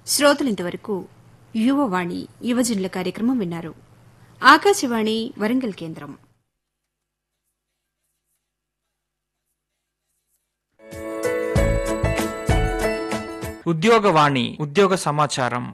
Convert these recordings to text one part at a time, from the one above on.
శ్రోతలింతవరకు యువవాణి యువజనుల కార్యక్రమం విన్నారు ఆకాశవాణి వరంగల్ కేంద్రం ఉద్యోగవాణి ఉద్యోగ సమాచారం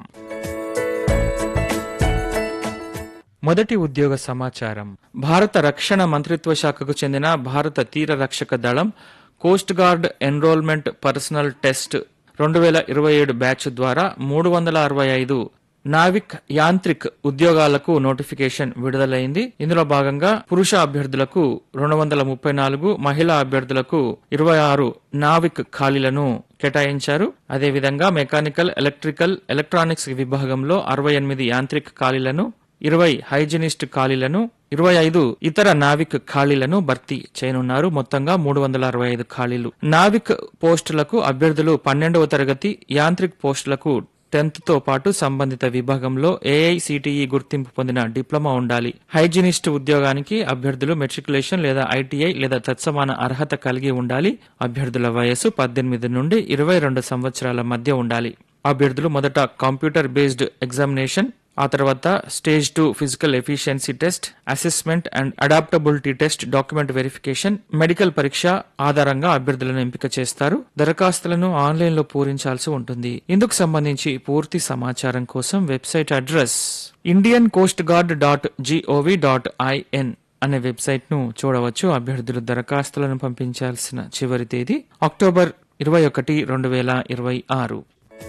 మొదటి ఉద్యోగ సమాచారం భారత రక్షణ మంత్రిత్వ శాఖకు చెందిన భారత తీర రక్షక దళం coast guard enrolment personnel test రెండు వేల ఇరవై ఏడు బ్యాచ్ ద్వారా మూడు వందల అరవై ఐదు నావిక్ యాంత్రిక్ ఉద్యోగాలకు నోటిఫికేషన్ విడుదలైంది ఇందులో భాగంగా పురుష అభ్యర్థులకు రెండు వందల ముప్పై నాలుగు మహిళా అభ్యర్థులకు ఇరవై ఆరు నావిక్ ఖాళీలను కేటాయించారు అదేవిధంగా మెకానికల్ ఎలక్ట్రికల్ ఎలక్ట్రానిక్స్ విభాగంలో అరవై ఎనిమిది యాంత్రిక్ ఖాళీలను ఇరవై హైజినిస్ట్ ఖాళీలను ఇరవై ఐదు ఇతర నావిక్ ఖాళీలను భర్తీ చేయనున్నారు మొత్తంగా మూడు వందల అరవై ఐదు ఖాళీలు నావిక్ పోస్టులకు అభ్యర్థులు పన్నెండవ తరగతి యాంత్రిక్ పోస్టులకు టెన్త్ తో పాటు సంబంధిత విభాగంలో ఏఐసిటిఈ గుర్తింపు పొందిన డిప్లొమా ఉండాలి హైజినిస్ట్ ఉద్యోగానికి అభ్యర్థులు మెట్రికులేషన్ లేదా ఐటీఐ లేదా తత్సమాన అర్హత కలిగి ఉండాలి అభ్యర్థుల వయస్సు పద్దెనిమిది నుండి ఇరవై రెండు సంవత్సరాల మధ్య ఉండాలి అభ్యర్థులు మొదట కంప్యూటర్ బేస్డ్ ఎగ్జామినేషన్ ఆ తర్వాత stage two physical efficiency test assessment and adaptability test document verification medical పరీక్ష ఆధారంగా అభ్యర్థులను ఎంపిక చేస్తారు దరఖాస్తులను ఆన్లైన్ లో పూరించాల్సి ఉంటుంది ఇందుకు సంబంధించి పూర్తి సమాచారం కోసం website address Indian coast guard dot GOV dot IN అనే వెబ్సైట్ ను చూడవచ్చు అభ్యర్థులు దరఖాస్తులను పంపించాల్సిన చివరి తేదీ అక్టోబర్ ఇరవై ఒకటి రెండు వేల ఇరవై ఆరు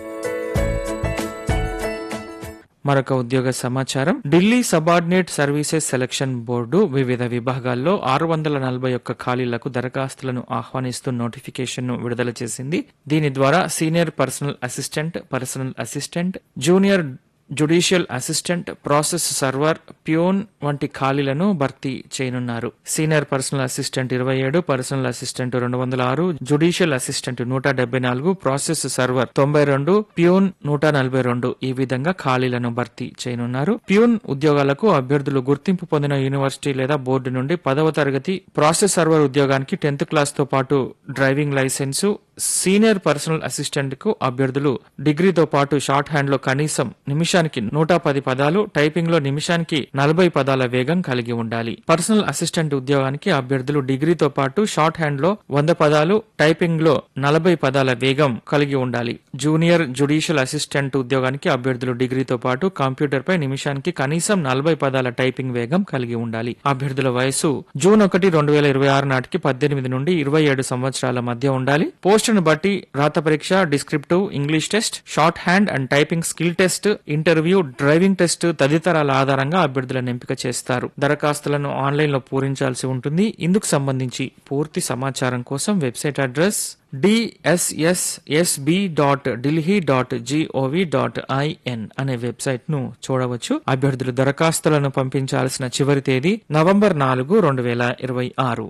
మరొక ఉద్యోగ సమాచారం Delhi subordinate services selection board వివిధ విభాగాల్లో ఆరు వందల నలభై ఒక్క ఖాళీలకు దరఖాస్తులను ఆహ్వానిస్తూ నోటిఫికేషన్ ను విడుదల చేసింది దీని ద్వారా senior personal assistant personal assistant junior judicial assistant process server peon వంటి ఖాళీలను భర్తీ చేయనున్నారు సీనియర్ పర్సనల్ అసిస్టెంట్ ఇరవై ఏడు పర్సనల్ అసిస్టెంట్ రెండు వందల ఆరు జుడిషియల్ అసిస్టెంట్ నూట డెబ్బై నాలుగు ప్రాసెస్ సర్వర్ తొంభై రెండు ప్యూన్ నూట నలభై రెండు ఈ విధంగా ఖాళీలను భర్తీ చేయనున్నారు ప్యూన్ ఉద్యోగాలకు అభ్యర్థులు గుర్తింపు పొందిన యూనివర్సిటీ లేదా బోర్డు నుండి పదవ తరగతి ప్రాసెస్ సర్వర్ ఉద్యోగానికి టెన్త్ క్లాస్ తో పాటు driving licence senior personal assistant కు అభ్యర్థులు డిగ్రీతో పాటు షార్ట్ హ్యాండ్ లో కనీసం నిమిషానికి నూట పది పదాలు టైపింగ్ లో నిమిషానికి నలభై పదాల వేగం కలిగి ఉండాలి పర్సనల్ అసిస్టెంట్ ఉద్యోగానికి అభ్యర్థులు డిగ్రీతో పాటు షార్ట్ హ్యాండ్ లో వంద పదాలు టైపింగ్ లో నలభై పదాల వేగం కలిగి ఉండాలి జూనియర్ జుడిషియల్ అసిస్టెంట్ ఉద్యోగానికి అభ్యర్థులు డిగ్రీతో పాటు కంప్యూటర్ పై నిమిషానికి కనీసం నలభై పదాల టైపింగ్ వేగం కలిగి ఉండాలి అభ్యర్థుల వయసు జూన్ ఒకటి రెండు వేల ఇరవై ఆరు నాటికి పద్దెనిమిది నుండి ఇరవై ఏడు సంవత్సరాల మధ్య ఉండాలి పోస్టును బట్టి రాత పరీక్ష descriptive English test shorthand and typing skill test interview driving test తదితరాల ఆధారంగా అభ్యర్థులను ఎంపిక చేస్తారు దరఖాస్తులను ఆన్లైన్ లో పూరించాల్సి ఉంటుంది ఇందుకు సంబంధించి పూర్తి సమాచారం కోసం website address DSSSB dot Delhi dot GOV dot IN అనే వెబ్సైట్ ను చూడవచ్చు అభ్యర్థులు దరఖాస్తులను పంపించాల్సిన చివరి తేదీ నవంబర్ నాలుగు రెండు వేల ఇరవై ఆరు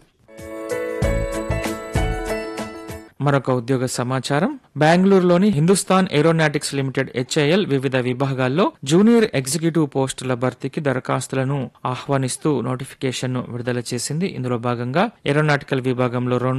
మరొక ఉద్యోగ సమాచారం బెంగళూరులోని హిందుస్థాన్ ఏరోనాటిక్స్ లిమిటెడ్ హెచ్ఐఎల్ వివిధ విభాగాల్లో జూనియర్ ఎగ్జిక్యూటివ్ పోస్టుల భర్తీకి దరఖాస్తులను ఆహ్వానిస్తూ నోటిఫికేషన్ ను విడుదల చేసింది ఇందులో భాగంగా ఏరోనాటికల్ విభాగంలో రెండు